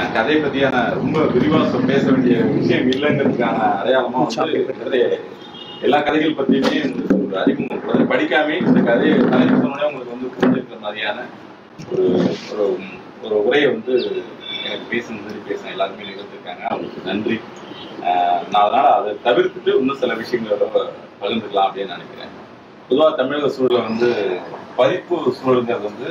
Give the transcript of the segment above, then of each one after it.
நான் கதை பத்தியான ரொம்ப விரிவா சொ- பேச வேண்டிய விஷயம் இல்லைங்கிறதுக்கான அடையாளமா வந்து நிறைய எல்லா கதைகள் பத்தியுமே வந்து ஒரு அறிமுகம் கொடுக்குறது. படிக்காம இந்த கதையை தலைப்பு சொன்னோடனே உங்களுக்கு வந்து புரிஞ்சிருக்கிற மாதிரியான ஒரு ஒரு ஒரு உரையை வந்து எனக்கு பேசுன மாதிரி பேசின எல்லாருமே நிகழ்த்திருக்காங்க அவங்களுக்கு நன்றி ஆஹ் நான் அதனால அதை தவிர்த்துட்டு இன்னும் சில விஷயங்களோட பகிர்ந்துக்கலாம் அப்படின்னு நினைக்கிறேன் பொதுவாக தமிழக சூழலை வந்து பதிப்பு சூழலுங்கிறது வந்து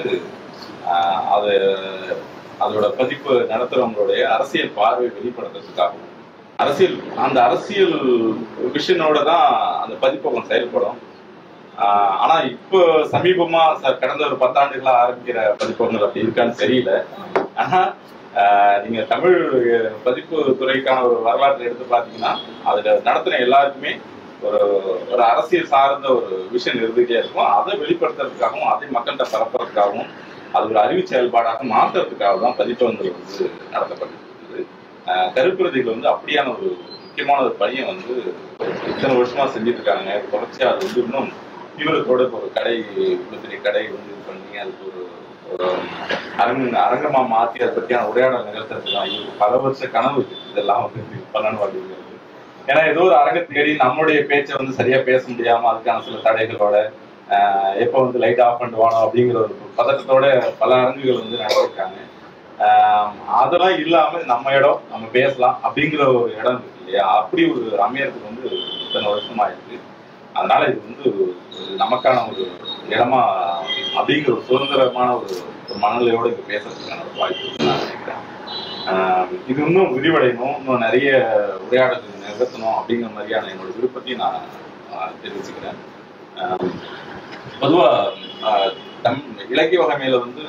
ஆஹ் அது அதோட பதிப்பு நடத்துறவங்களுடைய அரசியல் பார்வை வெளிப்படுத்துறதுக்காகவும் அரசியல் அந்த அரசியல் விஷனோட தான் அந்த பதிப்பகம் செயல்படும் ஆஹ் ஆனா இப்போ சமீபமா ச- கடந்த ஒரு பத்தாண்டுகளா ஆரம்பிக்கிற பதிப்பகங்கள் அப்படி இருக்கான்னு தெரியல ஆனா ஆஹ் நீங்க தமிழ் பதிப்பு துறைக்கான ஒரு வரலாற்றை எடுத்து பார்த்தீங்கன்னா அதுல நடத்துன எல்லாருக்குமே ஒரு ஒரு அரசியல் சார்ந்த ஒரு விஷயம் இருந்துகிட்டே இருக்கும் அதை வெளிப்படுத்துறதுக்காகவும் அதை மக்கள்கிட்ட பரப்புறதுக்காகவும் அது ஒரு அறிவு செயல்பாடாக மாற்றுறதுக்காக தான் பதிப்பகங்கள் வந்து நடத்தப்பட்டிருக்குது ஆஹ் கருப்பிரதிகள் வந்து அப்படியான ஒரு முக்கியமான ஒரு பணியை வந்து இத்தனை வருஷமா செஞ்சுட்டு இருக்காங்க தொடர்ச்சியா அது வந்து இன்னும் தீவிரத்தோட இப்ப ஒரு கடை இவ்வளவு பெரிய கடை வந்து இது பண்ணி அதுக்கு ஒரு ஒரு அரங்க அரங்கமா மாத்தி அதை பத்தியான உரையாடல் நிகழ்த்துறதுலாம் இது பல வருஷ கனவு இது. இதெல்லாம் வந்து பண்ணணும் அப்படிங்கிறது ஏன்னா ஏதோ ஒரு அரங்க தேடி நம்மளுடைய பேச்சை வந்து சரியா பேச முடியாம அதுக்கான சில தடைகளோட ஆஹ் எப்போ வந்து லைட் ஆஃப் பண்ணிட்டு வானோம் அப்படிங்கிற ஒரு பதட்டத்தோட பல அரங்குகள் வந்து நடத்திருக்காங்க ஆஹ் அதெல்லாம் இல்லாம நம்ம இடம் நம்ம பேசலாம் அப்படிங்கிற ஒரு இடம் இருக்கு இல்லையா அப்படி ஒரு அமையறதுக்கு வந்து இத்தனை வருஷமா இருக்கு அதனால இது வந்து ஒரு நமக்கான ஒரு இடமா அப்படிங்கிற ஒரு சுதந்திரமான ஒரு ஒரு மனநிலையோட இங்க பேசுறதுக்கான ஒரு வாய்ப்பு இருக்குன்னு நான் நினைக்கிறேன் ஆஹ் இது இன்னும் விரிவடையணும் இன்னும் நிறைய உரையாடல்கள் நிகழ்த்தணும் அப்படிங்கிற மாதிரியான என்னோட விருப்பத்தையும் நான் ஆஹ் தெரிவிச்சுக்கிறேன் ஆஹ் பொதுவா ஆஹ் தம் இலக்கிய வகைமையில வந்து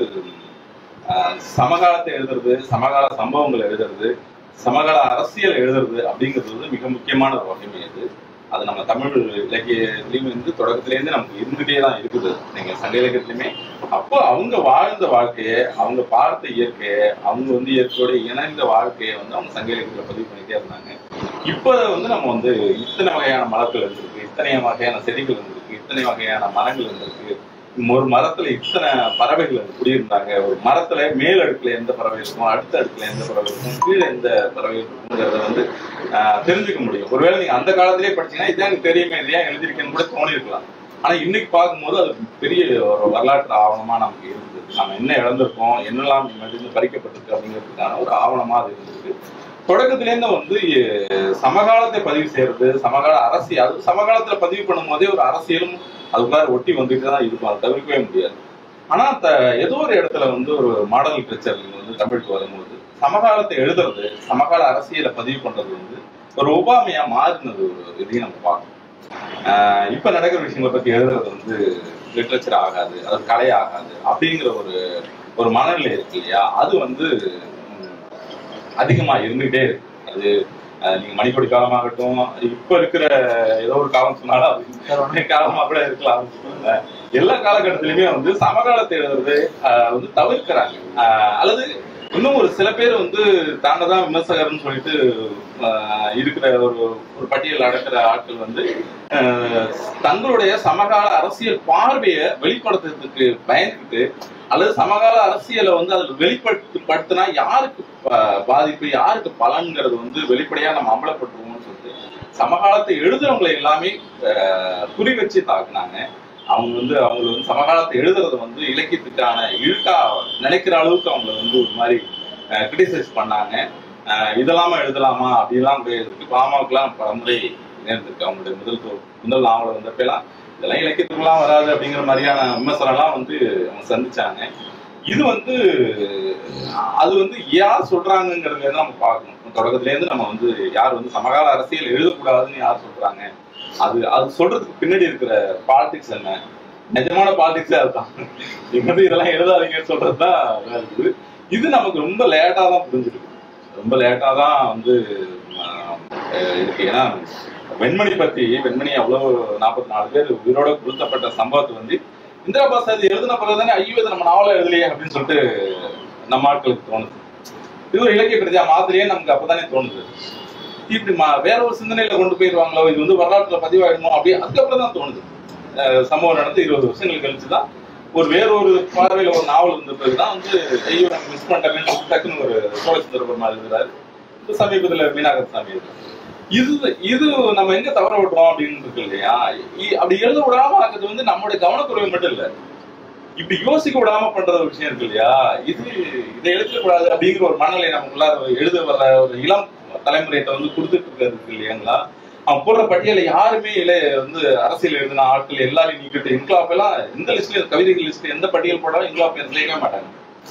ஆஹ் சமகாலத்தை எழுதுறது சமகால சம்பவங்களை எழுதுறது சமகால அரசியல் எழுதுறது அப்படிங்கிறது வந்து மிக முக்கியமான ஒரு வகைமை அது அது நம்ம தமிழ் இலக்கியத்திலையும் இருந்து தொடக்கத்திலேருந்து நமக்கு இருந்துட்டே தான் இருக்குது நீங்க சங்க இலக்கியத்திலுமே அப்போ அவங்க வாழ்ந்த வாழ்க்கையை அவங்க பார்த்த இயற்கையை அவங்க வந்து இயற்கையோட இணைந்த வாழ்க்கையை வந்து அவங்க சங்க இலக்கியத்துல பதிவு பண்ணிட்டே இருந்தாங்க இப்போ வந்து நம்ம வந்து இத்தனை வகையான மலர்கள் இருந்திருக்கு இத்தனை வகையான செடிகள் இருந்திருக்கு இத்தனை வகையான மரங்கள் இருந்திருக்கு ஒரு மரத்துல இத்தனை பறவைகள் வந்து குடியிருந்தாங்க ஒரு மரத்துல மேல் அடுக்குல எந்த பறவை இருக்கும் அடுத்த அடுக்குல எந்த பறவை இருக்கும் கீழே எந்த பறவை இருக்குங்கிறத வந்து ஆஹ், தெரிஞ்சுக்க முடியும் ஒருவேளை நீங்க அந்த காலத்திலேயே படிச்சீங்கன்னா இதான் எனக்கு தெரியுமே இதை ஏன் எழுதியிருக்கேன்னு கூட தோணி இருக்கலாம் ஆனா இன்னைக்கு பார்க்கும்போது அது பெரிய ஒரு வரலாற்று ஆவணமா நமக்கு இருந்தது நம்ம என்ன இழந்திருக்கோம் என்னெல்லாம் இருந்து பறிக்கப்பட்டிருக்கு அப்படிங்கிறதுக்கான ஒரு ஆவணமா அது இருந்திருக்கு தொடக்கத்திலேருந்து வந்து எ- சமகாலத்தை பதிவு செய்யறது சமகால அரசியல் அது சமகாலத்துல பதிவு பண்ணும் போதே ஒரு அரசியலும் அதுக்குள்ளார ஒட்டி வந்துட்டு தான் இருக்கும் அதை தவிர்க்கவே முடியாது ஆனா த ஏதோ ஒரு இடத்துல வந்து ஒரு மாடல் லிட்ரேச்சர் வந்து தமிழுக்கு வரும்போது சமகாலத்தை எழுதுறது சமகால அரசியலை பதிவு பண்றது வந்து ஒரு ஒபாமையா மாறினது ஒரு இதையும் நம்ம பார்க்கணும் ஆஹ் இப்ப நடக்கிற விஷயங்களை பத்தி எழுதுறது வந்து லிட்ரேச்சர் ஆகாது அது கலை ஆகாது அப்படிங்கிற ஒரு ஒரு மனநிலை இருக்கு இல்லையா அது வந்து உம், அதிகமா இருந்துகிட்டே இருக்கு அது அஹ், நீங்க மணிக்கொடி காலமாகட்டும் இப்ப இருக்கிற ஏதோ ஒரு காலம் சொன்னாலும் அது இன்னொரு காலமா கூட இருக்கலாம் அஹ், எல்லா காலகட்டத்திலுமே வந்து சமகாலத்தை எழுதுறது அஹ், வந்து தவிர்க்கிறாங்க அஹ், அல்லது இன்னும் ஒரு சில பேர் வந்து தாங்க தான் விமர்சகர்னு சொல்லிட்டு அஹ், இருக்கிற ஒரு ஒரு பட்டியல் அடக்கிற ஆட்கள் வந்து அஹ், தங்களுடைய சமகால அரசியல் பார்வையை வெளிப்படுத்துறதுக்கு பயந்துட்டு அல்லது சமகால அரசியலை வந்து அதில் வெளிப்படுத்தி படுத்தினா யாருக்கு ப- பாதிப்பு யாருக்கு பலன்கிறது வந்து வெளிப்படையா நம்ம அம்பலப்பட்டுருவோம்னு சொல்லிட்டு சமகாலத்தை எழுதுறவங்களை எல்லாமே அஹ், குறி வச்சு தாக்குனாங்க அவங்க வந்து அவங்க வந்து சமகாலத்தை எழுதுறத வந்து இலக்கியத்துக்கான இழுக்கா நினைக்கிற அளவுக்கு அவங்க வந்து ஒரு மாதிரி கிரிட்டிசைஸ் பண்ணாங்க அஹ், இதெல்லாம எழுதலாமா அப்படிலாம் இருக்கு பாமாவுக்குலாம் பலமுறை நேர்ந்திருக்கு அவங்களுடைய முதல் தொ- முதல் நாவல் வந்தப்பெல்லாம் இதெல்லாம் இலக்கியத்துக்குலாம் வராது அப்படிங்கிற மாதிரியான விமர்சனம்லாம் வந்து அவங்க சந்திச்சாங்க இது வந்து அது வந்து யார் சொல்றாங்கங்கிறத வந்து நம்ம பார்க்கணும் தொடக்கத்துல இருந்து நம்ம வந்து யார் வந்து சமகால அரசியல் எழுதக்கூடாதுன்னு யார் சொல்றாங்க அது அது சொல்றதுக்கு பின்னாடி இருக்கிற பாலிடிக்ஸ் என்ன நிஜமான பாலிடிக்ஸே அதுதான் நீங்க வந்து இதெல்லாம் எழுதாதீங்கன்னு சொல்றதுதான் இதா இருக்குது இது நமக்கு ரொம்ப லேட்டா தான் புரிஞ்சிருக்கு ரொம்ப லேட்டா தான் வந்து ஆஹ், அஹ், இருக்கு ஏன்னா வெண்மணி பத்தி வெண்மணி அவ்வளவு நாற்பத்தி நாலு பேர் உயிரோட கொடுத்தப்பட்ட சம்பவத்தை வந்து இந்திரா பாஸ் அது எழுதின பிறகு தானே ஐயோ இதை நம்ம நாவல எழுதலையே அப்படின்னு சொல்லிட்டு நம்ம ஆட்களுக்கு தோணுது இது ஒரு இலக்கிய பிரதியா மாதிரியே நமக்கு அப்பதானே தோணுது இப்படி மா- வேற ஒரு சிந்தனையில கொண்டு போயிருவாங்களோ இது வந்து வரலாற்றுல பதிவாயிடுமோ அப்படி அதுக்கப்புறம் தான் தோணுது அஹ் சம்பவம் நடந்து இருபது வருஷங்கள் கழிச்சு தான் ஒரு வேற ஒரு பார்வையில ஒரு நாவல் இருந்த பிறகுதான் வந்து ஐயோ நம்ம மிஸ் பண்ணிட்டோமே டக்குன்னு ஒரு சோழ சுந்தரபெருமாள் எழுதுறாரு இப்ப சமீபத்துல மீனாகர் சாமி எழுதுறாரு. இது இது நம்ம எங்க தவற விடுறோம் அப்படின்னு இருக்கு இல்லையா இ- அப்படி எழுத விடாம ஆக்குறது வந்து நம்மளுடைய கவனக்குறைவு மட்டும் இல்ல இப்படி யோசிக்க விடாம பண்ற ஒரு விஷயம் இருக்கு இல்லையா இது இதை எழுதக்கூடாது அப்படிங்கிற ஒரு மனநிலை நமக்குள்ளார எழுத வர்ற ஒரு இளம் தலைமுறையிட்ட வந்து கொடுத்துட்டு இருக்கிறது இருக்கு இல்லையாங்களா அவன் போடுற பட்டியல யாருமே இல்ல வந்து அரசியல் எழுதின ஆட்கள் எல்லாரையும் நீக்கிட்டு இன்குலாப் எல்லாம் எந்த லிஸ்ட்ல கவிதைகள் லிஸ்ட் எந்த பட்டியல் போட்டாலும் இன்குலாப் பேர் சேர்க்கவே மாட்டாங்க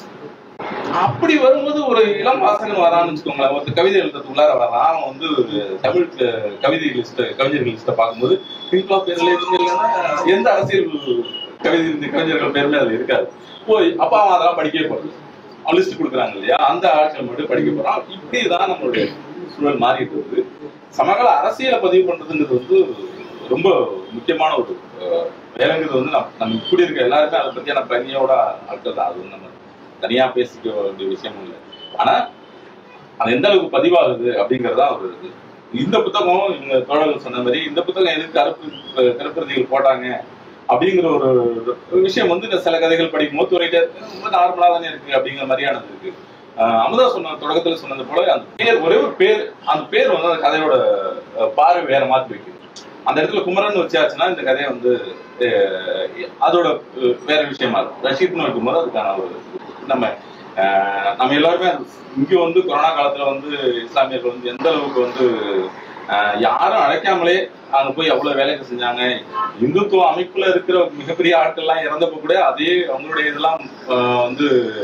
அப்படி வரும்போது ஒரு இளம் வாசகன் வரான்னு வச்சுக்கோங்களேன் ஒரு கவிதை எழுதுறதுக்கு உள்ளார வரான் அவன் வந்து ஒரு தமிழ் க- கவிதை லிஸ்ட் கவிஞர்கள் லிஸ்ட்டை பார்க்கும்போது இன்குலாப் பேர்ல எதுவுமே இல்லைன்னா எந்த அரசியல் கவிதை இந்த கவிஞர்கள் பேருமே அதுல இருக்காது போய் அப்ப அவன் அதெல்லாம் படிக்கவே போறது அவன் லிஸ்ட் கொடுக்குறாங்க இல்லையா அந்த ஆட்கள் மட்டும் படிக்க போறான் இப்படிதான் நம்மளுடைய சூழல் மாறிட்டு வருது சமகால அரசியலை பதிவு பண்றதுங்கிறது வந்து ரொம்ப முக்கியமான ஒரு அஹ், வேலைங்கிறது வந்து நம்ம நம்ம இப்படி இருக்க எல்லாருமே அதை பத்தியான பிரஜையோட ஆட்கள் தான் அது வந்து நம்ம தனியா பேசிக்க வேண்டிய விஷயமும் இல்லை ஆனா அது எந்த அளவுக்கு பதிவாகுது அப்படிங்கறதா ஒரு இது இந்த புத்தகம் இவங்க தோழர்கள் சொன்ன மாதிரி இந்த புத்தகம் எதுக்கு கருப்பு கருப்பிரதிகள் போட்டாங்க அப்படிங்கிற ஒரு ஒரு விஷயம் வந்து இந்த சில கதைகள் படிக்கும் போது துறையிட்ட ரொம்ப நார்மலா தானே இருக்கு அப்படிங்கிற மாதிரியானது இருக்கு ஆஹ் அமுதா சொன்ன தொடக்கத்துல சொன்னது போல அந்த பேர் ஒரே ஒரு பேர் அந்த பேர் வந்து அந்த கதையோட அஹ், பார்வை வேற மாத்தி வைக்குது அந்த இடத்துல குமரன் வச்சாச்சுன்னா இந்த கதையை வந்து அஹ், அதோட அஹ், வேற விஷயமா இருக்கும் ரஷீத்னு வைக்கும்போது அதுக்கான ஒரு நம்ம ஆஹ், நம்ம எல்லாருமே அது- இங்க வந்து கொரோனா காலத்துல வந்து இஸ்லாமியர்கள் வந்து எந்த அளவுக்கு வந்து ஆஹ், யாரும் அழைக்காமலே அங்க போய் அவ்வளவு வேலைகள் செஞ்சாங்க இந்துத்துவ அமைப்புல இருக்கிற மிகப்பெரிய ஆட்கள்லாம் இறந்தப்ப கூட அதே அவங்களுடைய இதெல்லாம் ஆஹ், வந்து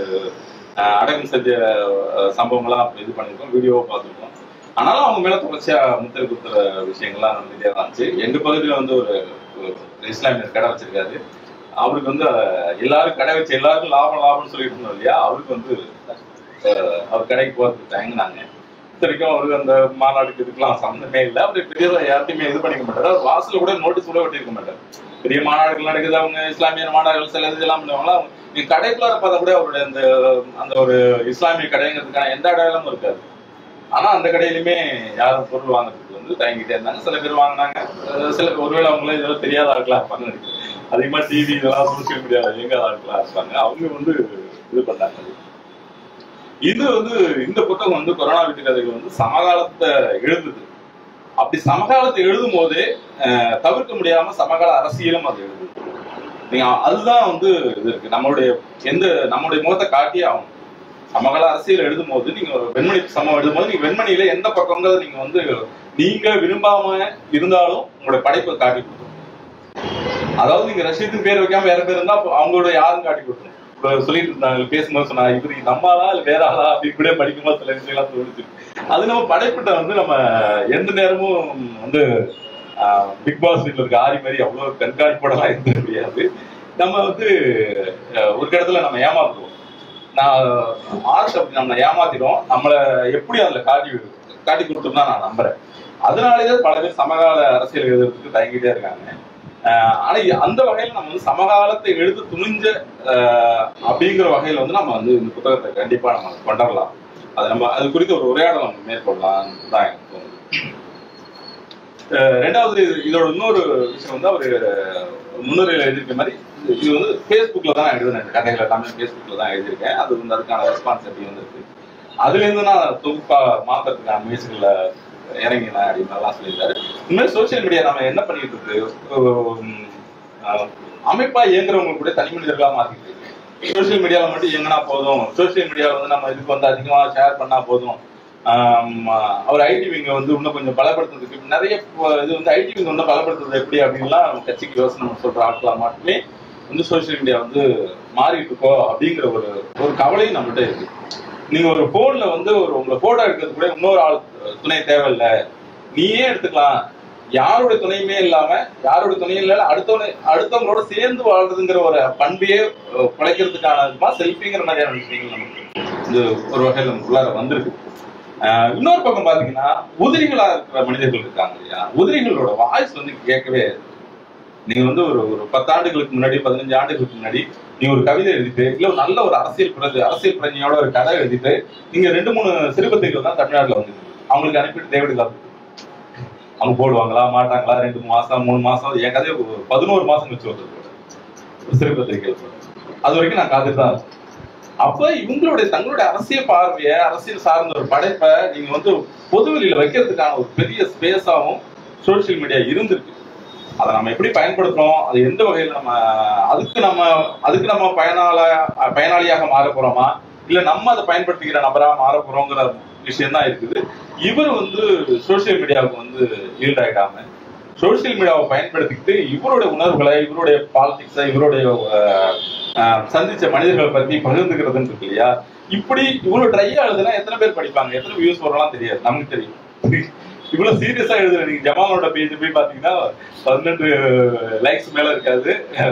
ஆஹ், அடக்கம் செஞ்ச ஆஹ், சம்பவங்கள்லாம் இது பண்ணியிருக்கோம் வீடியோவை பார்த்துருக்கோம் ஆனாலும் அவங்க மேல தொடர்ச்சியா முத்திரை குத்துற விஷயங்கள்லாம் நடந்துட்டே தான் இருந்துச்சு எங்க பகுதியில வந்து ஒரு ஒரு இஸ்லாமியர் கடை வச்சிருக்காரு அவருக்கு வந்து அஹ், எல்லாரும் கடை வச்சு எல்லாருக்கும் லாபம் லாபம்னு சொல்லிட்டு இருந்தோம் இல்லையா அவருக்கு வந்து அஹ், அவர் கடைக்கு போறதுக்கு தயங்கினாங்க இத்தனைக்கும் அவருக்கு அந்த மாநாடுக்கு இதுக்கெல்லாம் சம்மந்தமே இல்லை அவர் பெரிய யார்ட்டையுமே இது பண்ணிக்க மாட்டாரு அவர் வாசல்ல கூட நோட்டீஸ் கூட ஒட்டியிருக்க மாட்டார் பெரிய மாநாடுகள் நடக்குது அவங்க இஸ்லாமிய மாநாடுகள் சில இதெல்லாம் பண்ணுவாங்களா நீங்க கடைக்குள்ள பார்த்தா கூட அவருடைய அந்த அந்த ஒரு இஸ்லாமிய கடைங்கிறதுக்கான எந்த அடையாளமும் இருக்காது ஆனா அந்த கடையிலுமே யாரும் பொருள் வாங்குறதுக்கு வந்து தயங்கிட்டே இருந்தாங்க சில பேர் வாங்கினாங்க அஹ் சில ஒருவேளை அவங்களே இதெல்லாம் தெரியாத ஆட்களா இருப்பாங்க அதிகமா டிவி இதெல்லாம் சோசியல் மீடியால இயங்காத ஆட்களா இருப்பாங்க அவங்க வந்து இது பண்ணாங்க இது வந்து இந்த புத்தகம் வந்து கொரோனா வீட்டு கதைகள் வந்து சமகாலத்தை எழுதுது அப்படி சமகாலத்தை எழுதும் போதே அஹ், தவிர்க்க முடியாம சமகால அரசியலும் அது எழுதுது நீங்க அதுதான் வந்து இது இருக்கு நம்மளுடைய எந்த நம்மளுடைய முகத்தை காட்டியே ஆகும் சமகால அரசியல் எழுதும் போது நீங்க ஒரு வெண்மணி சமம் எழுதும் போது நீங்க வெண்மணியில எந்த பக்கங்கிறத நீங்க வந்து நீங்க விரும்பாம இருந்தாலும் உங்களுடைய படைப்பை காட்டி கொடுக்கும் அதாவது நீங்க ரஷீத்தின் பேர் வைக்காம வேற பேர் இருந்தா அப்ப அவங்களோட யாரும் காட்டி கொடுக்கணும் இப்ப சொல்லிட்டு இருந்தாங்க பேசும்போது சொன்னா இவரு நம்மளா இல்ல வேற ஆளா அப்படின்னு கூட படிக்கும்போது சில விஷயம்லாம் தோணுச்சு அது நம்ம படைப்பிட்ட வந்து நம்ம எந்த நேரமும் வந்து பிக் பாஸ் வீட்ல இருக்க ஆரி மாதிரி அவ்வளவு கண்காணிப்போடலாம் இருக்க முடியாது நம்ம வந்து அஹ், ஒரு இடத்துல நம்ம ஏமாத்துவோம் நான் ஆர்ட் அப்படி நம்ம ஏமாத்திடும் நம்மளை எப்படி அதுல காட்டி காட்டி கொடுத்தோம் தான் நான் நம்புறேன் அதனாலேயே பல பேர் சமகால அரசியல் எழுதுறதுக்கு தயங்கிட்டே இருக்காங்க ஆஹ் ஆனா இ- அந்த வகையில நம்ம வந்து சமகாலத்தை எழுத துணிஞ்ச ஆஹ் அப்படிங்கிற வகையில வந்து நம்ம வந்து இந்த புத்தகத்தை கண்டிப்பா நம்ம கொண்டாடலாம் அது நம்ம அது குறித்து ஒரு உரையாடல் நம்ம மேற்கொள்ளலாம் தான் எனக்கு தோணுது ஆஹ் ரெண்டாவது இது- இதோட இன்னொரு விஷயம் வந்து அவர் முன்னுரையில் எழுதியிருக்க மாதிரி இது- இது வந்து ஃபேஸ்புக்ல தான் எழுதினேன் இந்த கதைகள் எல்லாமே ஃபேஸ்புக்ல தான் எழுதியிருக்கேன் அது வந்து அதுக்கான ரெஸ்பான்ஸ் எப்படி வந்திருக்கு அதுல இருந்து நான் தொகுப்பா மாத்துறதுக்கான முயற்சிகள்ல இறங்கினேன் அப்படின்னு நல்லா சொல்லியிருந்தாரு உண்மையிலே சோசியல் மீடியா நம்ம என்ன பண்ணிட்டு இருக்கு உம், ஆஹ், அமைப்பா இயங்குறவங்க கூட தனி மனிதர்களா மாத்திட்டு இருக்கு சோசியல் மீடியால மட்டும் இயங்கினா போதும் சோசியல் மீடியால வந்து நம்ம இதுக்கு வந்து அதிகமா ஷேர் பண்ணா போதும் ஆம், அவர் ஐடி விங்க வந்து இன்னும் கொஞ்சம் பலப்படுத்துறதுக்கு நிறைய ப- இது வந்து ஐடி விங் இன்னும் பலப்படுத்துறது எப்படி அப்படின்லாம் நம்ம கட்சிக்கு யோசனை நம்ம சொல்ற ஆட்களா மட்டுமே வந்து சோசியல் மீடியா வந்து மாறிட்டு இருக்கோ அப்படிங்கிற ஒரு ஒரு கவலையும் நம்மகிட்ட இருக்கு நீங்க ஒரு போன்ல வந்து ஒரு உங்களை போட்டோ எடுக்கிறது கூட இன்னொரு ஆள் துணை தேவையில்ல நீயே எடுத்துக்கலாம் யாருடைய துணையுமே இல்லாம யாருடைய துணையும் இல்லாம அடுத்தவனை அடுத்தவங்களோட சேர்ந்து வாழ்றதுங்கிற ஒரு பண்பையே அஹ், குலைக்கிறதுக்கான செல்ஃபிங்கிற மாதிரியான விஷயங்கள் நமக்கு இது ஒரு வகையில் நமக்குள்ளார வந்திருக்கு ஆஹ் இன்னொரு பக்கம் பாத்தீங்கன்னா உதிரிகளா இருக்கிற மனிதர்கள் இருக்காங்க இல்லையா உதிரிகளோட வாய்ஸ் வந்து கேட்கவே நீங்க வந்து ஒரு ஒரு பத்தாண்டுகளுக்கு முன்னாடி பதினஞ்சு ஆண்டுகளுக்கு முன்னாடி நீங்க ஒரு கவிதை எழுதிட்டு இல்ல ஒரு நல்ல ஒரு அரசியல் பிரதி அரசியல் பிரஜையோட ஒரு கதை எழுதிட்டு நீங்க ரெண்டு மூணு சிறுபத்திரிகள் தான் தமிழ்நாட்டுல வந்து அவங்களுக்கு அனுப்பிட்டு தேவையில்லை அவங்க போடுவாங்களா மாட்டாங்களா ரெண்டு மாசம் மூணு மாசம் என் கதையை ஒரு பதினோரு மாசம் வச்சு வருது சிறுபத்திரிகைகள் அது வரைக்கும் நான் காத்துட்டு தான் இருப்பேன். அப்ப இவங்களுடைய தங்களுடைய அரசியல் பார்வைய அரசியல் சார்ந்த ஒரு படைப்பை நீங்க வந்து பொதுவெளியில வைக்கிறதுக்கான ஒரு பெரிய ஸ்பேஸாவும் சோசியல் மீடியா இருந்திருக்கு அதை நம்ம எப்படி பயன்படுத்துறோம் அது எந்த வகையில நம்ம அதுக்கு நம்ம அதுக்கு நம்ம பயனாள பயனாளியாக மாற போறோமா இல்ல நம்ம அதை பயன்படுத்திக்கிற நபரா மாற போறோங்கிற விஷயம் தான் இருக்குது இவர் வந்து சோசியல் மீடியாவுக்கு வந்து ஈல்ட் ஆயிடாம சோசியல் மீடியாவை பயன்படுத்திக்கிட்டு இவருடைய உணர்வுகளை இவருடைய பாலிடிக்ஸை இவருடைய அஹ், அஹ், சந்திச்ச மனிதர்களை பத்தி பகிர்ந்துக்கிறதுன்னு இருக்கு இல்லையா இப்படி இவ்வளவு ட்ரையா எழுதுனா எத்தனை பேர் படிப்பாங்க எத்தனை வியூஸ் வரலாம் தெரியாது நமக்கு தெரியும் இவ்வளவு சீரியஸா எழுதுற நீங்க ஜமாலோட பேஜ் போய் பாத்தீங்கன்னா பதினெட்டு லைக்ஸ் மேல இருக்காது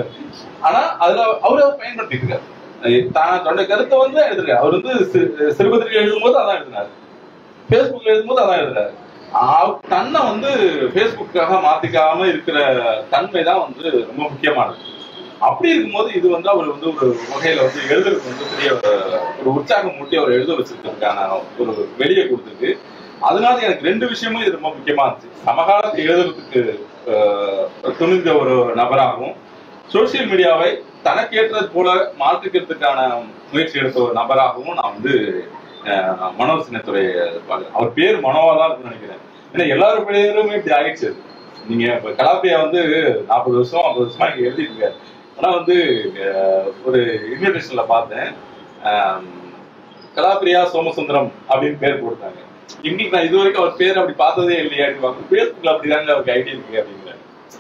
ஆனா அதுல அவரு அதை பயன்படுத்திட்டு இருக்காரு அஹ் தான் தன்னுடைய கருத்தை வந்து எழுதுறாரு அவர் வந்து சி- சிறுபத்திரிகை எழுதும்போது அதான் எழுதினாரு ஃபேஸ்புக்ல எழுதும்போது அதான் எழுதுறாரு ஆ- தன்னை வந்து ஃபேஸ்புக்காக மாத்திக்காம இருக்கிற தன்மை தான் வந்து ரொம்ப முக்கியமானது அப்படி இருக்கும்போது இது வந்து அவர் வந்து ஒரு வகையில வந்து எழுதுறதுக்கு வந்து பெரிய ஒரு- ஒரு உற்சாகம் மூட்டி அவர் எழுத வச்சிருக்கிறதுக்கான ஒரு வெளியே கொடுத்துருக்கு அதனால எனக்கு ரெண்டு விஷயமும் இது ரொம்ப முக்கியமா இருந்துச்சு சமகாலத்தை எழுதுறதுக்கு அஹ், துணிந்த ஒரு நபராகவும் சோசியல் மீடியாவை தனக்கு ஏற்றது போல மாற்றிக்கிறதுக்கான முயற்சி எடுத்த ஒரு நபராகவும் நான் வந்து அஹ், மனோ சின்னத்துறை பார்க்கிறேன் அவர் பேர் மனோவா தான் இருக்குன்னு நினைக்கிறேன் ஏன்னா எல்லாரும் பேருமே இப்படி ஆயிடுச்சு அது. நீங்க இப்ப கலாப்பியா வந்து நாற்பது வருஷம் ஐம்பது வருஷமா இங்க எழுதிட்டு இருக்காரு ஆனா வந்து அஹ், ஒரு இன்விடேஷன்ல பார்த்தேன் அஹ், கலாப்பிரியா சோமசுந்தரம் அப்படின்னு பேர் போட்டாங்க எங்களுக்கு நான் இது வரைக்கும் அவர் பேர் அப்படி பார்த்ததே இல்லையா அப்படின்னு பேஸ்புக்ல அப்படிதாங்க அவருக்கு ஐடி இருக்கு அப்படிங்கிறார்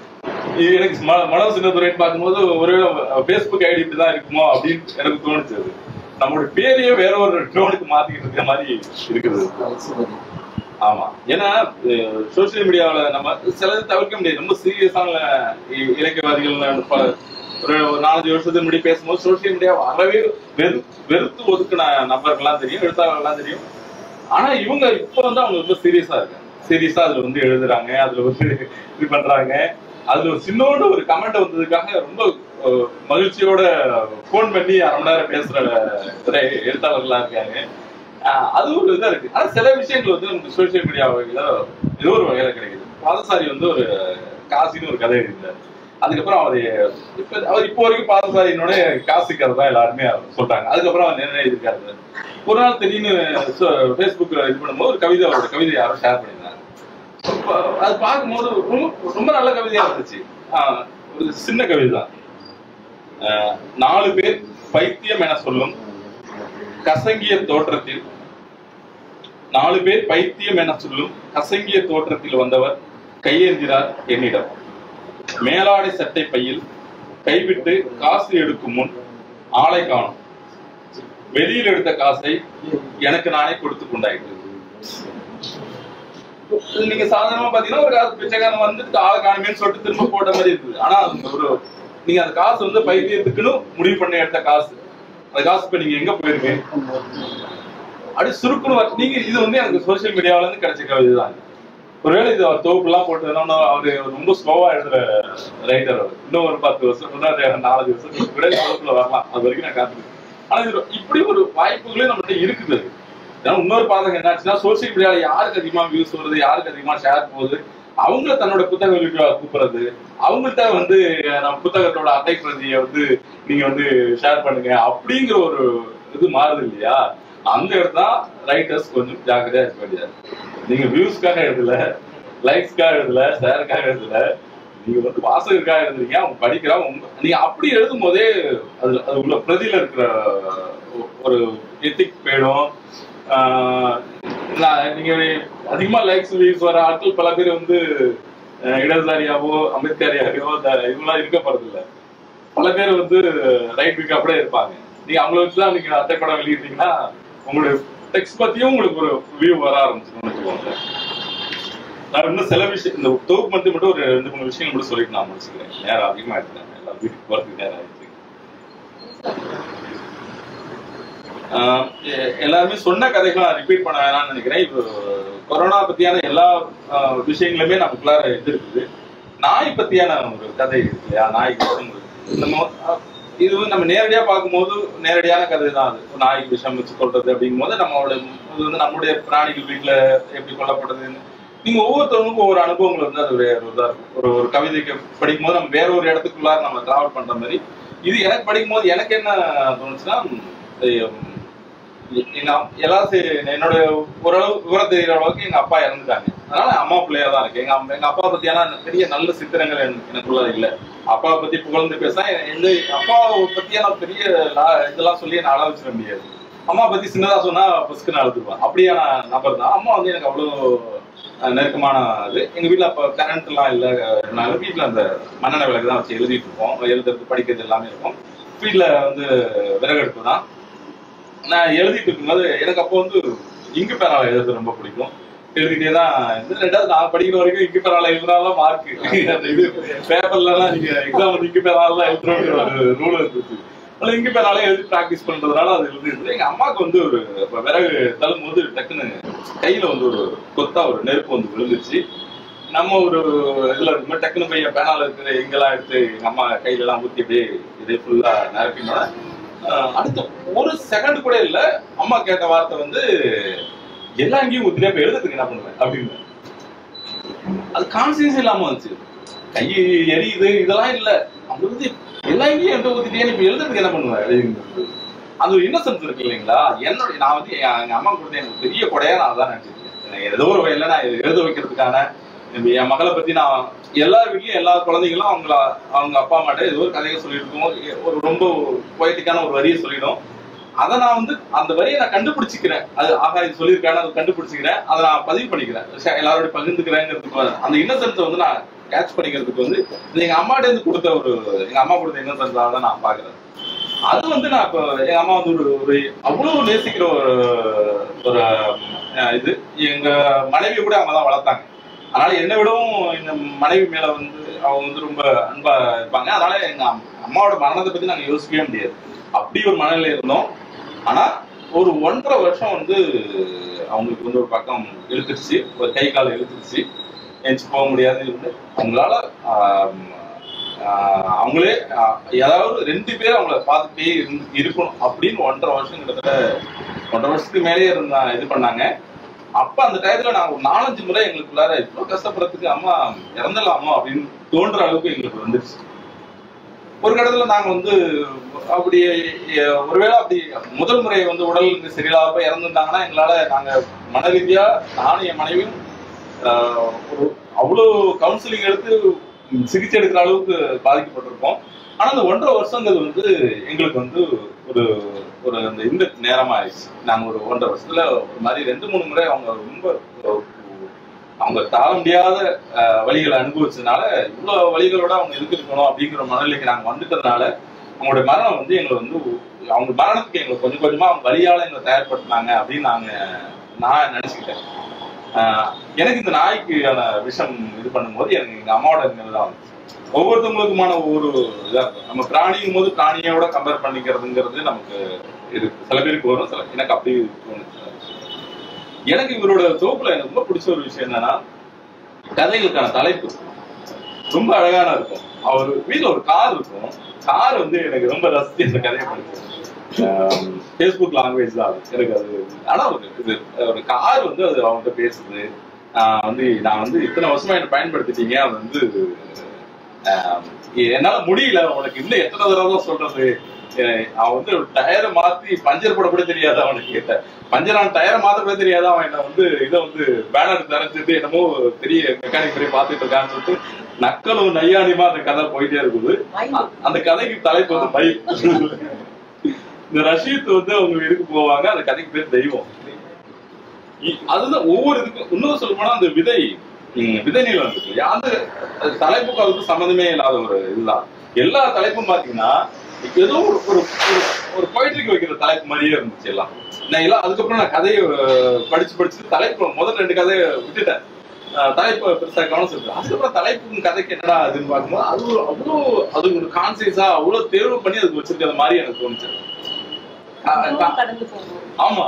இது எனக்கு ம- மனோ சின்னதுரைன்னு பார்க்கும்போது ஒரு ஃபேஸ்புக் ஐடி இப்படி தான் இருக்குமோ அப்படின்னு எனக்கு தோணுச்சு அது நம்மளுடைய பேரையே வேற ஒரு ட்ரோனுக்கு மாத்திக்கிட்டு இருக்கிற மாதிரி இருக்குது ஆமா ஏன்னா சோசியல் மீடியாவுல நம்ம சிலது தவிர்க்க முடியாது ரொம்ப சீரியஸான இலக்கியவாதிகள் ப- ஒரு ஒரு நாலஞ்சு வருஷத்துக்கு முன்னாடி பேசும்போது சோசியல் மீடியா அறவே வெறு வெறுத்து ஒதுக்குன நபர்கள்லாம் தெரியும் எழுத்தாளர்கள்லாம் தெரியும் ஆனா இவங்க இப்போ வந்து அவங்க ரொம்ப சீரியஸா இருக்காங்க சீரியஸா அதுல வந்து எழுதுறாங்க அதுல வந்து இது பண்றாங்க அதுல ஒரு சின்னோட ஒரு கமெண்ட் வந்ததுக்காக ரொம்ப அஹ், மகிழ்ச்சியோட ஃபோன் பண்ணி அரை மணி நேரம் பேசுற நிறைய எழுத்தாளர்களா இருக்காங்க ஆஹ் அது ஒரு இதா இருக்கு ஆனா சில விஷயங்கள் வந்து நமக்கு சோசியல் மீடியா வகையில ஏதோ ஒரு வகையில கிடைக்குது பாதசாரி வந்து ஒரு காசின்னு ஒரு கதை எழுதியிருந்தார் அதுக்கப்புறம் அவர் இப்ப அவர் இப்போ வரைக்கும் பாதசாரியினோட காசு கதை தான் எல்லாருமே சொல்றாங்க அதுக்கப்புறம் அவர் என்ன எழுதியிருக்காரு ஒரு நாள் திடீர்னு ஃபேஸ்புக்ல இது பண்ணும்போது ஒரு கவிதை அவரோட கவிதை யாரோ ஷேர் பண்ணியிருந்தாங்க அப்ப அது பார்க்கும்போது ரொம்ப ரொம்ப நல்ல கவிதையா இருந்துச்சு ஆஹ் ஒரு சின்ன கவிதை தான் ஆஹ் நாலு பேர் பைத்தியம் என சொல்லும் கசங்கிய தோற்றத்தில் நாலு பேர் பைத்தியம் என சொல்லும் கசங்கிய தோற்றத்தில் வந்தவர் கையேந்தினார் என்னிடம் மேலாடை சட்டை பையில் கைவிட்டு காசு எடுக்கும் முன் ஆளை காணும் வெளியில் எடுத்த காசை எனக்கு நானே கொடுத்து கொண்டாயிட்டு நீங்க சாதாரணமா பாத்தீங்கன்னா ஒரு காசு பிச்சைக்காரன் வந்துட்டு ஆளை காணுமேன்னு சொல்லிட்டு திரும்ப போட்ட மாதிரி இருக்குது ஆனா அந்த ஒரு நீங்க அந்த காசு வந்து பைத்தியத்துக்குன்னு முடிவு பண்ணி எடுத்த காசு அந்த காசு இப்ப நீங்க எங்க போயிருக்கீங்க அப்படி சுருக்குன்னு வர- நீங்க இது வந்து எனக்கு சோசியல் மீடியாவில இருந்து கிடைச்ச கவிதை தான் ஒருவேளை இது அவர் தொகுப்புலாம் போட்டதுன்னா அவரு ரொம்ப ஸ்லோவா எழுதுற ரைட்டர் அவர் இன்னும் ஒரு பத்து வருஷம் இன்னும் நாலஞ்சு வருஷம் கூட தொகுப்புல வரலாம் அது வரைக்கும் நான் காத்துக்கிறேன் ஆனா இது இப்படி ஒரு வாய்ப்புகளே நம்மகிட்ட இருக்குது அது. ஏன்னா இன்னொரு பாதகம் என்னாச்சுன்னா சோசியல் மீடியால யாருக்கு அதிகமா வியூஸ் வருது யாருக்கு அதிகமா ஷேர் போகுது அவங்க தன்னோட புத்தக வெளியீட்டு கூப்பிடுறது அவங்கள்ட்ட வந்து நம்ம புத்தகத்தோட அட்டை பிரதியை வந்து நீங்க வந்து ஷேர் பண்ணுங்க அப்படிங்கிற ஒரு இது மாறுது இல்லையா அந்த இடத்துல தான் ரைட்டர்ஸ் கொஞ்சம் ஜாக்கிரதையா இருக்க வேண்டியது நீங்க வியூஸ்க்காக எழுதல லைக்ஸ்க்காக எழுதல ஷேருக்காக எழுதல நீங்க வந்து வாசகருக்காக எழுதுறீங்க அவங்க படிக்கிறாங்க உங்க நீங்க அப்படி எழுதும் போதே அது அது உள்ள பிரதியில இருக்கிற ஒரு எத்திக் போயிடும் ஆஹ் நான் நீங்க அதிகமா லைக்ஸ் வியூஸ் வர ஆட்கள் பல பேர் வந்து அஹ், இடதுசாரியாவோ அம்பேத்கரியாவோ இந்த இதெல்லாம் இருக்க போறது இல்ல பல பேர் வந்து ரைட் வீக் அப்படியே இருப்பாங்க நீங்க அவங்கள வச்சு தான் நீங்க அட்டைப்படம் வெளியிட்டீங்கன்னா உங்களுடைய டெக்ஸ்ட் பத்தியும் உங்களுக்கு ஒரு வியூ வர ஆரம்பிச்சிடும் வச்சுக்கோங்க நான் இன்னும் சில விஷயம் இந்த தொகுப்பு மட்டும் மட்டும் ஒரு ரெண்டு மூணு விஷயங்கள் மட்டும் சொல்லிட்டு நான் முடிச்சுக்கிறேன் நேரம் அதிகமா எடுத்தேன் எல்லாம் வீட்டுக்கு போறதுக்கு நேரம் ஆயிடுச்சு ஆஹ் எ- எல்லாருமே சொன்ன கதைகளை நான் ரிப்பீட் பண்ண வேணாம்னு நினைக்கிறேன் இப்போ கொரோனா பத்தியான எல்லா ஆஹ், விஷயங்களுமே நமக்குள்ளார இது இருக்குது நாய் பத்தியான ஒரு கதை இருக்கு இல்லையா நாய் விஷம் இருக்கு. நம்ம ஆஹ், இது வந்து நம்ம நேரடியா பார்க்கும்போது நேரடியான கதை தான் அது நாய்க்கு விஷம் வச்சு கொள்றது அப்படிங்கும் போது நம்மளோட இது வந்து நம்முடைய பிராணிகள் வீட்டுல எப்படி கொல்லப்படுதுன்னு நீங்க ஒவ்வொருத்தவங்களுக்கும் ஒவ்வொரு அனுபவங்கள் வந்து அது வேற ஒரு இதா இருக்கும் ஒரு ஒரு கவிதைக்கு படிக்கும்போது நம்ம வேற ஒரு இடத்துக்குள்ளார நம்ம டிராவல் பண்ற மாதிரி இது எனக்கு படிக்கும் போது எனக்கு என்ன தோணுச்சுன்னா உம், எங்க அம்- எல்லாரும் சரி, என்னோட ஓரளவு விவரம் தெரிகிற அளவுக்கு எங்க அப்பா இறந்துட்டாங்க அதனால அம்மா பிள்ளையா தான் இருக்கு எங்க அம்மா- எங்க அப்பா பத்தியான பெரிய நல்ல சித்திரங்கள் எனக்கு- எனக்குள்ள இல்ல அப்பாவை பத்தி புகழ்ந்து பேச எங்க அப்பாவை பத்தியான பெரிய லா- இதெல்லாம் சொல்லி நான் அழ வச்சிட முடியாது அம்மா பத்தி சின்னதா சொன்னா பஸ்க்கு அழுதுருவேன் அப்படியான நபர் தான் அம்மா வந்து எனக்கு அவ்வளவு அஹ், நெருக்கமான இது எங்க வீட்ல அப்ப கரண்ட் எல்லாம் இல்ல நாங்க வீட்ல அந்த மண்ணெண்ணெய் விளக்கு தான் வச்சு எழுதிட்டு இருப்போம் எழுதுறது படிக்கிறது எல்லாமே இருக்கும் வீட்ல வந்து விறகடுப்பு தான் நான் எழுதிட்டு இருக்கும்போது எனக்கு அப்போ வந்து இங்கு பேனால எழுதுறது ரொம்ப பிடிக்கும் எழுதிட்டே தான் இருந்து ரெண்டாவது நான் படிக்கிற வரைக்கும் இங்கு பேனால எழுதினாலும் மார்க் அந்த இது பேப்பர்ல எல்லாம் நீங்க எக்ஸாம் வந்து இங்கு பேனால தான் எழுதணும்னு ஒரு ரூல் இருந்துச்சு அதனால இங்கு பேனால எழுதி ப்ராக்டிஸ் பண்றதுனால அது எழுதிட்டு எங்க அம்மாவுக்கு வந்து ஒரு இப்ப விறகு தள்ளும் போது டக்குன்னு கையில வந்து ஒரு கொத்தா ஒரு நெருப்பு வந்து விழுந்துச்சு நம்ம ஒரு இதுல இருக்கும்போது டக்குனு போய் என் பேனால இருக்கிற இங்கெல்லாம் எடுத்து எங்க அம்மா கையில எல்லாம் ஊத்தி அப்படியே இதே ஃபுல்லா நிரப்பினோட அடுத்த ஒரு செகண்ட் கூட இல்ல அம்மா கேட்ட வார்த்தை வந்து எல்லா எங்கேயும் ஊத்தினே போய் எழுதுறதுக்கு என்ன பண்ணுவேன் அப்படின்னு அது கான்சியஸ் இல்லாம வந்துச்சு கை எரியுது இதெல்லாம் இல்ல அவங்க வந்து எல்லா எங்கேயும் எந்த ஊத்திட்டே இப்ப எழுதுறதுக்கு என்ன பண்ணுவேன் எழுதுங்கிறது. அது ஒரு இன்னசென்ஸ் இருக்கு இல்லைங்களா என்னோட நான் வந்து என் எங்க அம்மா கொடுத்த எனக்கு பெரிய கொடையா நான் அதான் நினைச்சிருக்கேன் எனக்கு ஏதோ ஒரு வகையில நான் இதை எழுத வைக்கிறதுக்கான என் மகளை பத்தி நான் எல்லா வீட்லயும் எல்லா குழந்தைங்களும் அவங்கள அவங்க அப்பா அம்மாட்ட ஏதோ ஒரு கதையை சொல்லியிருக்கோம் ஒரு ரொம்ப பொயட்டிக்கான ஒரு வரியை சொல்லிடும் அதை நான் வந்து அந்த வரியை நான் கண்டுபிடிச்சிக்கிறேன் அது ஆகா இது சொல்லியிருக்கான்னு அதை கண்டுபிடிச்சிக்கிறேன் அதை நான் பதிவு பண்ணிக்கிறேன் ச- எல்லாரோட பகிர்ந்துக்கிறேங்கிறதுக்கு வந்து- அந்த இன்னசென்ஸை வந்து நான் கேட்ச் பண்ணிக்கிறதுக்கு வந்து இது எங்க அம்மாட்ட இருந்து கொடுத்த ஒரு எங்க அம்மா கொடுத்த இன்னசென்ஸாக தான் நான் பாக்குறேன் அது வந்து நான் இப்போ எங்க அம்மா வந்து ஒரு ஒரு அவ்வளவு நேசிக்கிற ஒரு ஒரு அஹ், இது எங்க மனைவி கூட அவங்க தான் வளர்த்தாங்க அதனால என்னை விடவும் இந்த மனைவி மேல வந்து அவங்க வந்து ரொம்ப அன்பா இருப்பாங்க அதனால எங்க அம்- அம்மாவோட மரணத்தை பத்தி நாங்க யோசிக்கவே முடியாது அப்படி ஒரு மனநிலை இருந்தோம் ஆனா ஒரு ஒன்றரை வருஷம் வந்து அவங்களுக்கு வந்து ஒரு பக்கம் இழுத்துருச்சு ஒரு கை கால் இழுத்துருச்சு எந்திச்சு போக முடியாது இருந்து அவங்களால ஆம், ஆஹ், அவங்களே ஆஹ், ஏதாவது ரெண்டு பேர் அவங்கள பார்த்துட்டே இருந்து இருக்கணும் அப்படின்னு ஒன்றரை வருஷம் கிட்டத்தட்ட ஒன்றரை வருஷத்துக்கு மேலேயே இருந்தா இது பண்ணாங்க அப்ப அந்த டயத்துல நாங்க ஒரு நாலஞ்சு முறை எங்களுக்குள்ளார இவ்வளவு கஷ்டப்படுறதுக்கு அம்மா இறந்துடலாமோ அப்படின்னு தோன்ற அளவுக்கு எங்களுக்கு வந்துருச்சு ஒரு கட்டத்துல நாங்க வந்து அப்படி அஹ், ஒருவேளை அப்படி முதல் முறை வந்து உடல் சரியில்லாம இறந்துருந்தாங்கன்னா எங்களால நாங்க மன ரீதியா நானும் என் மனைவியும் ஆஹ், ஒரு அவ்வளவு கவுன்சிலிங் எடுத்து ம், சிகிச்சை எடுக்கிற அளவுக்கு பாதிக்கப்பட்டிருக்கோம் ஆனா அந்த ஒன்றரை வருஷங்கிறது வந்து எங்களுக்கு வந்து ஒரு ஒரு அந்த இந்த நேரமா ஆயிடுச்சு நாங்க ஒரு ஒன்றரை வருஷத்துல ஒரு மாதிரி ரெண்டு மூணு முறை அவங்க ரொம்ப அவங்க தாழ முடியாத அஹ், வழிகளை அனுபவிச்சதுனால இவ்வளவு வழிகளோட அவங்க இருந்திருக்கணும் அப்படிங்கிற மனநிலைக்கு நாங்க வந்துட்டதுனால அவங்களுடைய மரணம் வந்து எங்களை வந்து அவங்க மரணத்துக்கு எங்களுக்கு கொஞ்சம் கொஞ்சமா அவங்க வழியால எங்களை தயார்படுத்தினாங்க அப்படின்னு நாங்க நான் நினைச்சுக்கிட்டேன் ஆஹ், எனக்கு இந்த நாய்க்கான விஷம் இது பண்ணும்போது எனக்கு எங்க அம்மாவோட நினைவு தான் வந்துச்சு ஒவ்வொருத்தவங்களுக்குமான ஒவ்வொரு இதா இருக்கும் நம்ம பிராணியும் போது பிராணியோட கம்பேர் பண்ணிக்கிறதுங்கிறது நமக்கு இருக்கு சில பேருக்கு வரும் சில எனக்கு அப்படி தோணுச்சு எனக்கு இவரோட தொகுப்புல எனக்கு ரொம்ப பிடிச்ச ஒரு விஷயம் என்னன்னா கதைகளுக்கான தலைப்பு ரொம்ப அழகான இருக்கும் அவர் வீட்ல ஒரு கார் இருக்கும் கார் வந்து எனக்கு ரொம்ப ரசிச்சு அந்த கதையை படிச்சேன் ஃபேஸ்புக் லாங்குவேஜ் தான் அது எனக்கு அது ஆனா ஒரு இது ஒரு கார் வந்து அது அவன்கிட்ட பேசுது ஆஹ் வந்து நான் வந்து இத்தனை வருஷமா என்ன பயன்படுத்திட்டீங்க அது வந்து ஆஹ் என்னால முடியல உனக்கு இன்னும் எத்தனை தடவை தான் சொல்றது அஹ் அவன் வந்து டயரை மாத்தி பஞ்சர் போட கூட தெரியாது அவனுக்கு கேட்ட பஞ்சர் அவன் டயரை மாத்த கூட தெரியாது அவன் என்ன வந்து இதை வந்து பேனர் தரைஞ்சிட்டு என்னமோ பெரிய மெக்கானிக் போய் பார்த்துட்டு இருக்கான்னு சொல்லிட்டு நக்கலும் நையாணிமா அந்த கதை போயிட்டே இருக்குது அ- அந்த கதைக்கு தலைப்பு வந்து மயில் இந்த ரஷீத் வந்து அவங்க இதுக்கு போவாங்க அந்த கதைக்கு பேர் தெய்வம் இ- அதுதான் ஒவ்வொரு இதுக்கும் இன்னும் சொல்ல போனா அந்த விதை ம், விதை நீளம் இருக்கு இல்லையா? அந்த அது தலைப்புக்கு அதுக்கு சம்மந்தமே இல்லாத ஒரு இதுதான் எல்லா தலைப்பும் பாத்தீங்கன்னா ஏதோ ஒரு ஒரு ஒரு- ஒரு போயிட்ரிக்கு வைக்கிற தலைப்பு மாதிரியே இருந்துச்சு எல்லாம் நான் எல்லாம் அதுக்கப்புறம் நான் கதையை அஹ், படிச்சு படிச்சு தலைப்பு முதல் ரெண்டு கதையை விட்டுட்டேன் அஹ், தலைப்பு பெருசா கவனம் செலுத்து அதுக்கப்புறம் தலைப்புக்கும் கதைக்கு என்னடா அதுன்னு பார்க்கும்போது அது ஒரு அவ்வளோ அது ஒரு கான்சியஸா அவ்வளவு தேர்வு பண்ணி அதுக்கு வச்சிருக்கிற மாதிரி எனக்கு தோணுச்சு அஹ், க- கடந்து போகும் ஆமா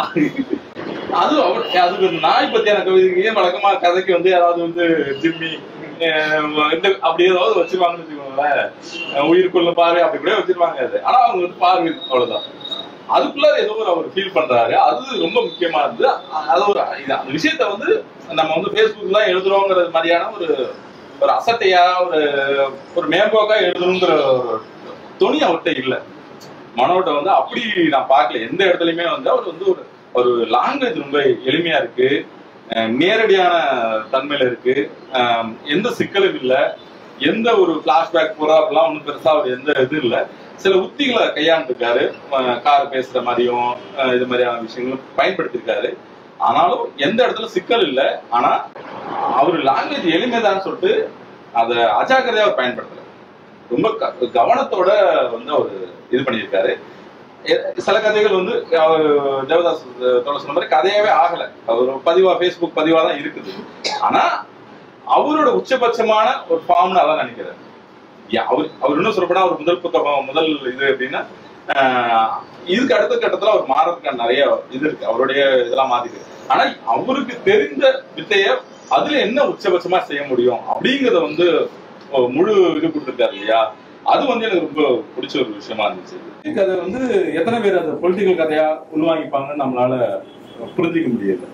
அது அவர் அதுக்கு ஒரு நாய் பத்தியான கவிதைக்கு ஏன் வழக்கமா கதைக்கு வந்து யாராவது வந்து ஜிம்மி அஹ் இந்த அப்படி ஏதாவது வச்சிருவாங்கன்னு வச்சுக்கோங்களேன் அஹ் உயிர்க்குள்ள பார்வை அப்படி கூட வச்சிருவாங்க அது ஆனா அவங்க வந்து பார்வை அவ்வளவுதான் அதுக்குள்ள ஏதோ ஒரு அவர் ஃபீல் பண்றாரு அது ரொம்ப முக்கியமா இருந்து அது ஒரு இது அந்த விஷயத்த வந்து நம்ம வந்து ஃபேஸ்புக் தான் எழுதுறோங்கிறது மாதிரியான ஒரு ஒரு அசட்டையா ஒரு ஒரு மேம்போக்கா எழுதணுங்கிற ஒரு துணி அவர்கிட்ட இல்ல மனோட்ட வந்து அப்படி நான் பார்க்கல எந்த இடத்துலயுமே வந்து அவர் வந்து ஒரு ஒரு லாங்குவேஜ் ரொம்ப எளிமையா இருக்கு அஹ் நேரடியான தன்மையில இருக்கு அஹ் எந்த சிக்கலும் இல்ல எந்த ஒரு பிளாஷ்பேக் பூரா அப்படிலாம் ஒன்றும் பெருசா அவர் எந்த இது இல்ல சில உத்திகளை கையாண்டுருக்காரு கார் பேசுற மாதிரியும் அஹ் இது மாதிரியான விஷயங்களும் பயன்படுத்தியிருக்காரு ஆனாலும் எந்த இடத்துல சிக்கல் இல்ல ஆனா அவர் லாங்குவேஜ் எளிமைதான்னு சொல்லிட்டு அதை அஜாக்கிரதையா அவர் பயன்படுத்தல ரொம்ப க- கவனத்தோட வந்து அவர் இது பண்ணியிருக்காரு எ- சில கதைகள் வந்து அவர் தேவதாஸ் தோழர் சொன்ன மாதிரி கதையாவே ஆகல அவர் பதிவா ஃபேஸ்புக் பதிவா தான் இருக்குது ஆனா அவரோட உச்சபட்சமான ஒரு ஃபார்ம்னு அதான் நினைக்கிறாரு யா- அவர் அவர் இன்னும் சொல்லப்போனா அவர் முதல் புத்தகம் முதல் இது அப்படின்னா ஆஹ், இதுக்கு அடுத்த கட்டத்துல அவர் மாறதுக்கான நிறைய இது இருக்கு அவருடைய இதெல்லாம் மாத்திட்டு ஆனா அவருக்கு தெரிந்த வித்தைய அதுல என்ன உச்சபட்சமா செய்ய முடியும் அப்படிங்கறத வந்து ஒரு முழு இது கொடுத்துருக்காரு இல்லையா அது வந்து எனக்கு ரொம்ப பிடிச்ச ஒரு விஷயமா இருந்துச்சு இதுக்கு அதை வந்து எத்தனை பேர் அதை பொலிட்டிக்கல் கதையா உள்வாங்கிப்பாங்கன்னு நம்மளால புரிஞ்சிக்க முடியல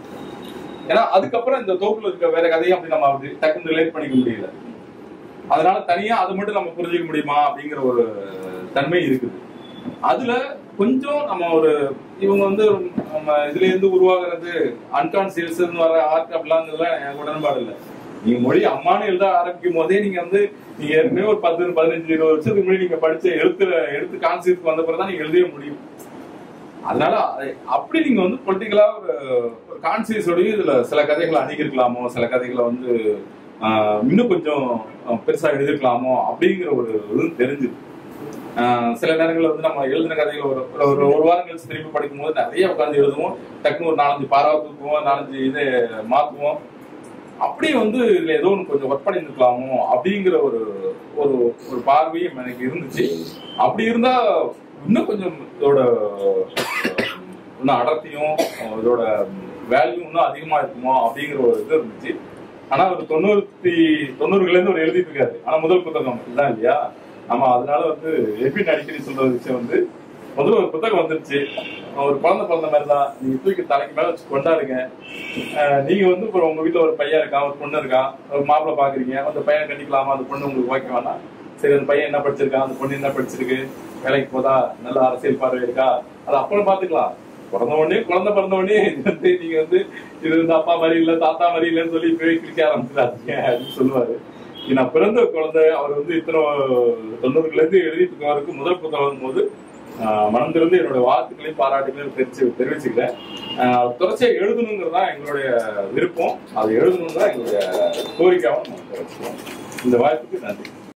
ஏன்னா அதுக்கப்புறம் இந்த தொகுப்புல இருக்க வேற கதையும் அப்படி நம்ம அப்படி டக்குன்னு ரிலேட் பண்ணிக்க முடியல அதனால தனியா அதை மட்டும் நம்ம புரிஞ்சுக்க முடியுமா அப்படிங்கிற ஒரு தன்மை இருக்குது அதுல கொஞ்சம் நம்ம ஒரு இவங்க வந்து நம்ம இதுல இருந்து உருவாகிறது அன்கான்சியஸ் வர ஆர்ட் அப்படிலாம் எனக்கு உடன்பாடு இல்லை நீங்க மொழி அம்மான்னு எழுத ஆரம்பிக்கும் போதே நீங்க வந்து நீங்க ஏற்கனவே ஒரு பத்து பதினஞ்சு இருபது வருஷத்துக்கு முன்னாடி நீங்க படிச்ச எழுத்துல எழுத்து கான்சியஸ்க்கு வந்த பிறகு தான் நீங்க எழுதவே முடியும் அதனால அதை- அப்படி நீங்க வந்து பொலிட்டிக்கலா ஒரு ஒரு கான்சியஸோடய இதுல சில கதைகளை அணுகிருக்கலாமோ சில கதைகளை வந்து ஆஹ், இன்னும் கொஞ்சம் ஆஹ், பெருசா எழுதிருக்கலாமோ அப்படிங்கிற ஒரு இது தெரிஞ்சுது ஆஹ், சில நேரங்கள்ல வந்து நம்ம எழுதின கதைகள் ஒரு ஒரு- ஒரு ஒரு வாரம் கழிச்சு திருப்பி படிக்கும் போது நிறைய உட்காந்து எழுதுவோம் டக்குன்னு ஒரு நாலஞ்சு பாரா தூக்குவோம் நாலஞ்சு இது மாத்துவோம் அப்படியே வந்து இதுல ஏதோ ஒன்று கொஞ்சம் ஒர்க் பண்ணியிருக்கலாமோ அப்படிங்கிற ஒரு ஒரு ஒரு பார்வையும் எனக்கு இருந்துச்சு அப்படி இருந்தா இன்னும் கொஞ்சம் இதோட அஹ், இன்னும் அடர்த்தியும் இதோட வேல்யூ இன்னும் அதிகமா இருக்குமோ அப்படிங்கிற ஒரு இது இருந்துச்சு ஆனா ஒரு தொண்ணூத்தி தொண்ணூறுல இருந்து ஒரு எழுதிட்டு இருக்காரு ஆனா முதல் புத்தகம் இதுதான் இல்லையா ஆமா அதனால வந்து எபின் அடிக்கடி சொல்ற ஒரு விஷயம் வந்து முதல்ல ஒரு புத்தகம் வந்துருச்சு ஒரு குழந்தை பிறந்த மாதிரி தான் நீங்க தூக்கி தலைக்கு மேல வச்சு கொண்டாடுங்க அஹ் நீங்க வந்து இப்போ உங்க வீட்டுல ஒரு பையன் இருக்கான் ஒரு பொண்ணு இருக்கான் ஒரு மாப்பிள்ளை பாக்குறீங்க அந்த பையனை கட்டிக்கலாமா அந்த பொண்ணு உங்களுக்கு ஓகே வேணாம் சரி அந்த பையன் என்ன படிச்சிருக்கான் அந்த பொண்ணு என்ன படிச்சிருக்கு வேலைக்கு போதா நல்ல அரசியல் பார்வை இருக்கா அது அப்புறம் பாத்துக்கலாம் பிறந்த உடனே குழந்தை பிறந்த உடனே இது வந்து நீங்க வந்து இது வந்து அப்பா மாதிரி இல்ல தாத்தா மாதிரி இல்லைன்னு சொல்லி போய் கிழிக்க ஆரம்பிச்சிடாதீங்க அப்படின்னு சொல்லுவாரு இது நான் பிறந்த குழந்தை அவர் வந்து இத்தனை தொண்ணூறுல இருந்து எழுதிட்டு இருக்கவருக்கு முதல் புத்தகம் போது ஆஹ் மனம் திறந்து என்னோட வாழ்த்துக்களையும் பாராட்டுகளையும் தெரிவிச்சு தெரிவிச்சுக்கிறேன் ஆஹ் தொடர்ச்சியா எழுதணுங்கிறது தான் எங்களுடைய விருப்பம் அது எழுதணும் தான் எங்களுடைய கோரிக்கையாகவும் நாங்க வச்சுக்கிறோம் இந்த வாய்ப்புக்கு நன்றி